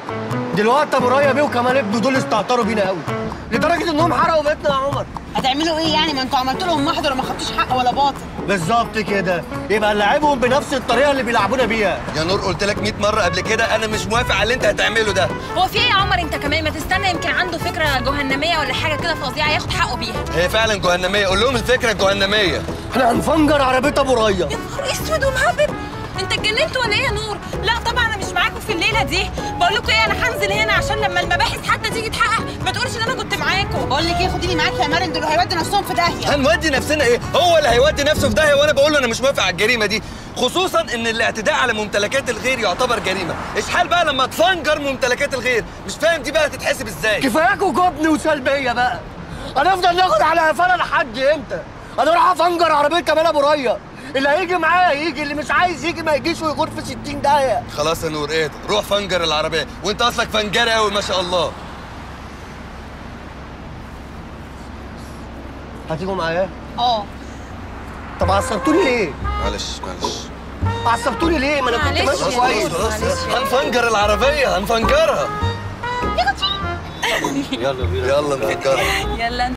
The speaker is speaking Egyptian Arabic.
دلوقتي ابو ريا بيه وكمال ابنه دول استهتروا بينا قوي لدرجه انهم حرقوا بيتنا يا عمر هتعملوا ايه يعني ما انتوا عملتوا لهم محضر وما خدتوش حق ولا باطل بالظبط كده يبقى نلعبهم بنفس الطريقه اللي بيلعبونا بيها يا نور قلت لك 100 مره قبل كده انا مش موافق على اللي انت هتعمله ده هو في ايه يا عمر انت كمان ما تستنى يمكن عنده فكره جهنميه ولا حاجه كده فظيعه ياخد حقه بيها هي فعلا جهنميه قول لهم الفكره الجهنميه احنا هنفنجر عربيه ابو ريا يا نهار اسود ومهبب انت اتجننت ولا ايه يا نور لا طبعا انا مش معاكم في الليله دي بقول لكم ايه انا هنزل هنا عشان لما المباحث حتى تيجي تحقق ما تقولش ان انا كنت معاكم بقول لك ايه خديني معاك يا مرن دول هيودوا نفسهم في داهيه هنودي نفسنا ايه هو اللي هيودي نفسه في داهيه وانا بقول له انا مش موافق على الجريمه دي خصوصا ان الاعتداء على ممتلكات الغير يعتبر جريمه اشحال بقى لما تفنجر ممتلكات الغير مش فاهم دي بقى هتتحسب ازاي كفاياكوا جبن وسلبيه بقى هنفضل ناخد على قفانا لحد امتى انا راح افنجر عربيه كمال ابو ريا اللي هيجي معايا يجي اللي مش عايز يجي ما يجيش ويغور في 60 داهيه خلاص يا نور ايه ده روح فنجر العربيه وانت اصلك فنجره قوي ما شاء الله هتيجوا معايا اه طب عصبتوني ليه معلش معلش عصبتوني ليه ما انا كنت معلش ماشي يا كويس نور. خلاص معلش يا هنفنجر العربيه هنفنجرها يلا بينا يلا نفجرها يلا